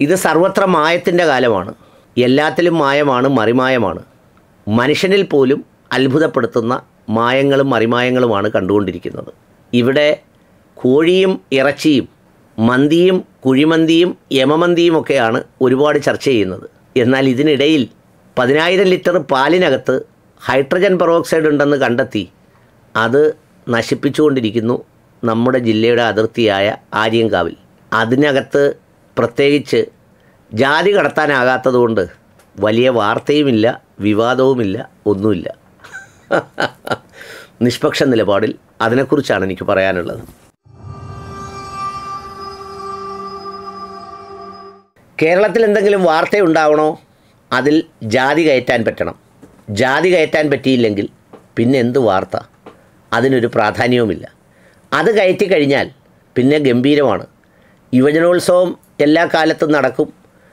ഇത് സർവത്ര മായത്തിൻ്റെ കാലമാണ് എല്ലാത്തിലും മായമാണ് മറിമായമാണ് മനുഷ്യനിൽ പോലും അത്ഭുതപ്പെടുത്തുന്ന മായങ്ങളും മറിമായങ്ങളുമാണ് കണ്ടുകൊണ്ടിരിക്കുന്നത് ഇവിടെ കോഴിയും ഇറച്ചിയും മന്തിയും കുഴിമന്തിയും യമമന്തിയും ഒക്കെയാണ് ഒരുപാട് ചർച്ച ചെയ്യുന്നത് എന്നാൽ ഇതിനിടയിൽ പതിനായിരം ലിറ്റർ പാലിനകത്ത് ഹൈഡ്രജൻ പെറോക്സൈഡ് ഉണ്ടെന്ന് കണ്ടെത്തി അത് നശിപ്പിച്ചുകൊണ്ടിരിക്കുന്നു നമ്മുടെ ജില്ലയുടെ അതിർത്തിയായ ആര്യങ്കാവിൽ അതിനകത്ത് പ്രത്യേകിച്ച് ജാതി കടത്താനാകാത്തതുകൊണ്ട് വലിയ വാർത്തയുമില്ല വിവാദവുമില്ല ഒന്നുമില്ല നിഷ്പക്ഷ നിലപാടിൽ അതിനെക്കുറിച്ചാണ് എനിക്ക് പറയാനുള്ളത് കേരളത്തിൽ എന്തെങ്കിലും വാർത്തയുണ്ടാവണോ അതിൽ ജാതി കയറ്റാൻ പറ്റണം ജാതി കയറ്റാൻ പറ്റിയില്ലെങ്കിൽ പിന്നെ എന്ത് വാർത്ത അതിനൊരു പ്രാധാന്യവുമില്ല അത് കയറ്റി കഴിഞ്ഞാൽ പിന്നെ ഗംഭീരമാണ് യുവജനോത്സവം എല്ലാ കാലത്തും നടക്കും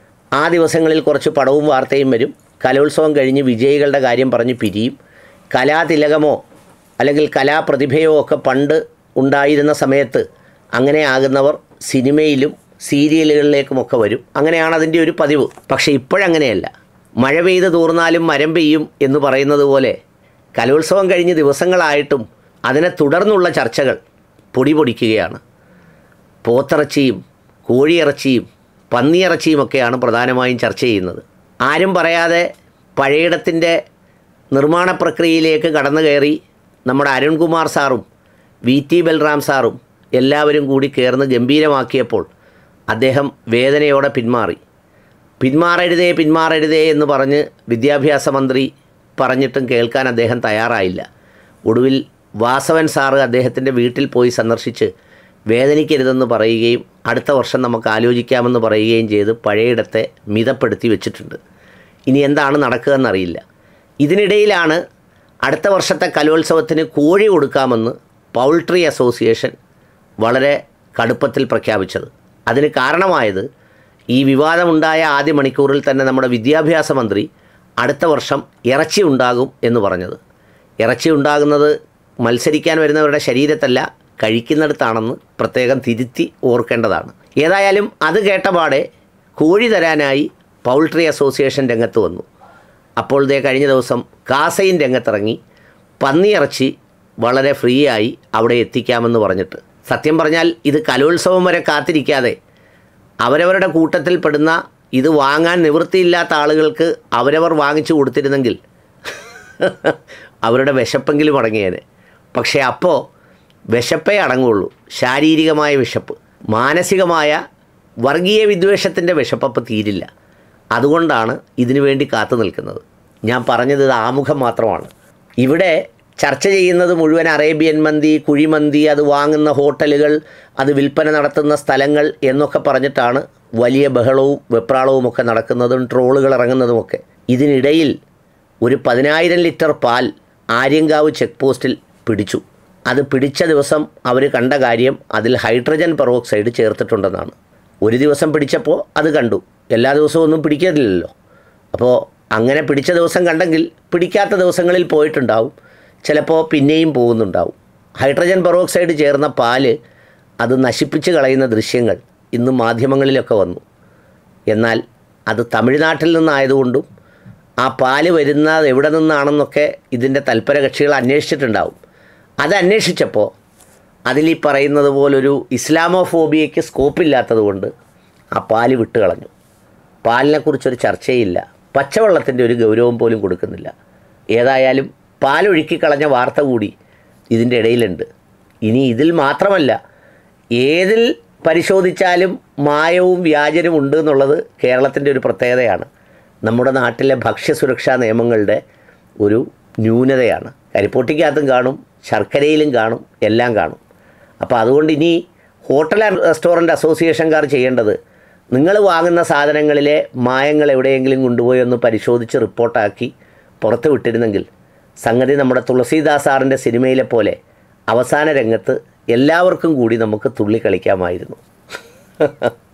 ആ ദിവസങ്ങളിൽ കുറച്ച് പടവും വാർത്തയും വരും കലോത്സവം കഴിഞ്ഞ് വിജയികളുടെ കാര്യം പറഞ്ഞ് പിരിയും കലാതിലകമോ അല്ലെങ്കിൽ കലാപ്രതിഭയോ ഒക്കെ പണ്ട് ഉണ്ടായിരുന്ന സമയത്ത് അങ്ങനെ ആകുന്നവർ സിനിമയിലും സീരിയലുകളിലേക്കുമൊക്കെ വരും അങ്ങനെയാണ് അതിൻ്റെ ഒരു പതിവ് പക്ഷേ ഇപ്പോഴങ്ങനെയല്ല മഴ പെയ്ത് തൂർന്നാലും മരം പെയ്യും എന്ന് പറയുന്നത് പോലെ കലോത്സവം കഴിഞ്ഞ് ദിവസങ്ങളായിട്ടും അതിനെ തുടർന്നുള്ള ചർച്ചകൾ പൊടി പൊടിക്കുകയാണ് പോത്തിറച്ചിയും കോഴിയിറച്ചിയും പന്നിയിറച്ചിയുമൊക്കെയാണ് പ്രധാനമായും ചർച്ച ചെയ്യുന്നത് ആരും പറയാതെ പഴയിടത്തിൻ്റെ നിർമ്മാണ പ്രക്രിയയിലേക്ക് കടന്നു കയറി നമ്മുടെ അരുൺകുമാർ സാറും വി ടി ബൽറാം സാറും എല്ലാവരും കൂടി ചേർന്ന് ഗംഭീരമാക്കിയപ്പോൾ അദ്ദേഹം വേദനയോടെ പിന്മാറി പിന്മാറരുതേ പിന്മാറരുതേ എന്ന് പറഞ്ഞ് വിദ്യാഭ്യാസ മന്ത്രി പറഞ്ഞിട്ടും കേൾക്കാൻ അദ്ദേഹം തയ്യാറായില്ല ഒടുവിൽ വാസവൻ സാറ് അദ്ദേഹത്തിൻ്റെ വീട്ടിൽ പോയി സന്ദർശിച്ച് വേദനിക്കരുതെന്ന് പറയുകയും അടുത്ത വർഷം നമുക്ക് ആലോചിക്കാമെന്ന് പറയുകയും ചെയ്ത് പഴയയിടത്തെ മിതപ്പെടുത്തി വെച്ചിട്ടുണ്ട് ഇനി എന്താണ് നടക്കുകയെന്നറിയില്ല ഇതിനിടയിലാണ് അടുത്ത വർഷത്തെ കലോത്സവത്തിന് കോഴി കൊടുക്കാമെന്ന് പൗൾട്രി അസോസിയേഷൻ വളരെ കടുപ്പത്തിൽ പ്രഖ്യാപിച്ചത് അതിന് കാരണമായത് ഈ വിവാദമുണ്ടായ ആദ്യ മണിക്കൂറിൽ തന്നെ നമ്മുടെ വിദ്യാഭ്യാസ മന്ത്രി അടുത്ത വർഷം ഇറച്ചി ഉണ്ടാകും എന്ന് പറഞ്ഞത് ഇറച്ചി ഉണ്ടാകുന്നത് മത്സരിക്കാൻ വരുന്നവരുടെ ശരീരത്തല്ല കഴിക്കുന്നിടത്താണെന്ന് പ്രത്യേകം തിരുത്തി ഓർക്കേണ്ടതാണ് ഏതായാലും അത് കേട്ടപാടെ കോഴി തരാനായി പൗൾട്രി അസോസിയേഷൻ രംഗത്ത് വന്നു അപ്പോൾ ദേ കഴിഞ്ഞ ദിവസം കാസയിൻ രംഗത്തിറങ്ങി പന്നിയിറച്ചി വളരെ ഫ്രീ ആയി അവിടെ എത്തിക്കാമെന്ന് പറഞ്ഞിട്ട് സത്യം പറഞ്ഞാൽ ഇത് കലോത്സവം വരെ കാത്തിരിക്കാതെ അവരവരുടെ കൂട്ടത്തിൽ പെടുന്ന ഇത് വാങ്ങാൻ നിവൃത്തിയില്ലാത്ത ആളുകൾക്ക് അവരവർ വാങ്ങിച്ചു കൊടുത്തിരുന്നെങ്കിൽ അവരുടെ വിശപ്പെങ്കിലും അടങ്ങിയേനെ പക്ഷേ അപ്പോൾ വിശപ്പേ അടങ്ങുള്ളൂ ശാരീരികമായ വിശപ്പ് മാനസികമായ വർഗീയ വിദ്വേഷത്തിൻ്റെ വിശപ്പപ്പ് തീരില്ല അതുകൊണ്ടാണ് ഇതിനു വേണ്ടി കാത്തു നിൽക്കുന്നത് ഞാൻ പറഞ്ഞത് ഇത് ആമുഖം മാത്രമാണ് ഇവിടെ ചർച്ച ചെയ്യുന്നത് മുഴുവൻ അറേബ്യൻ മന്തി കുഴിമന്തി അത് വാങ്ങുന്ന ഹോട്ടലുകൾ അത് വിൽപ്പന നടത്തുന്ന സ്ഥലങ്ങൾ എന്നൊക്കെ പറഞ്ഞിട്ടാണ് വലിയ ബഹളവും വെപ്രാളവും ഒക്കെ നടക്കുന്നതും ട്രോളുകൾ ഇറങ്ങുന്നതുമൊക്കെ ഇതിനിടയിൽ ഒരു പതിനായിരം ലിറ്റർ പാൽ ആര്യങ്കാവ് ചെക്ക് പോസ്റ്റിൽ പിടിച്ചു അത് പിടിച്ച ദിവസം അവർ കണ്ട കാര്യം അതിൽ ഹൈഡ്രജൻ പെറോക്സൈഡ് ചേർത്തിട്ടുണ്ടെന്നാണ് ഒരു ദിവസം പിടിച്ചപ്പോൾ അത് കണ്ടു എല്ലാ ദിവസവും ഒന്നും പിടിക്കത്തില്ലല്ലോ അപ്പോൾ അങ്ങനെ പിടിച്ച ദിവസം കണ്ടെങ്കിൽ പിടിക്കാത്ത ദിവസങ്ങളിൽ പോയിട്ടുണ്ടാവും ചിലപ്പോൾ പിന്നെയും പോകുന്നുണ്ടാവും ഹൈഡ്രജൻ പെറോക്സൈഡ് ചേർന്ന പാല് അത് നശിപ്പിച്ച് കളയുന്ന ദൃശ്യങ്ങൾ ഇന്ന് മാധ്യമങ്ങളിലൊക്കെ വന്നു എന്നാൽ അത് തമിഴ്നാട്ടിൽ നിന്നായതുകൊണ്ടും ആ പാല് വരുന്നത് എവിടെ നിന്നാണെന്നൊക്കെ ഇതിൻ്റെ തൽപര കക്ഷികൾ അന്വേഷിച്ചിട്ടുണ്ടാവും അത് അന്വേഷിച്ചപ്പോൾ അതിൽ ഈ പറയുന്നത് പോലൊരു ഇസ്ലാമോഫോബിയയ്ക്ക് സ്കോപ്പില്ലാത്തത് കൊണ്ട് ആ പാല് വിട്ട് കളഞ്ഞു പാലിനെക്കുറിച്ചൊരു ചർച്ചയില്ല പച്ചവെള്ളത്തിൻ്റെ ഒരു ഗൗരവം പോലും കൊടുക്കുന്നില്ല ഏതായാലും പാലൊഴുക്കി കളഞ്ഞ വാർത്ത കൂടി ഇതിൻ്റെ ഇടയിലുണ്ട് ഇനി ഇതിൽ മാത്രമല്ല ഏതിൽ പരിശോധിച്ചാലും മായവും വ്യാജനും ഉണ്ട് എന്നുള്ളത് കേരളത്തിൻ്റെ ഒരു പ്രത്യേകതയാണ് നമ്മുടെ നാട്ടിലെ ഭക്ഷ്യസുരക്ഷാ നിയമങ്ങളുടെ ഒരു ന്യൂനതയാണ് കരിപ്പോട്ടിക്കകത്തും കാണും ശർക്കരയിലും കാണും എല്ലാം കാണും അപ്പോൾ അതുകൊണ്ട് ഇനി ഹോട്ടൽ ആൻഡ് റെസ്റ്റോറൻറ്റ് അസോസിയേഷൻകാർ ചെയ്യേണ്ടത് നിങ്ങൾ വാങ്ങുന്ന സാധനങ്ങളിലെ മായങ്ങൾ എവിടെയെങ്കിലും കൊണ്ടുപോയി ഒന്ന് പരിശോധിച്ച് റിപ്പോർട്ടാക്കി പുറത്ത് വിട്ടിരുന്നെങ്കിൽ സംഗതി നമ്മുടെ തുളസീദാസ് സാറിൻ്റെ സിനിമയിലെ പോലെ അവസാന രംഗത്ത് എല്ലാവർക്കും കൂടി നമുക്ക് തുള്ളി കളിക്കാമായിരുന്നു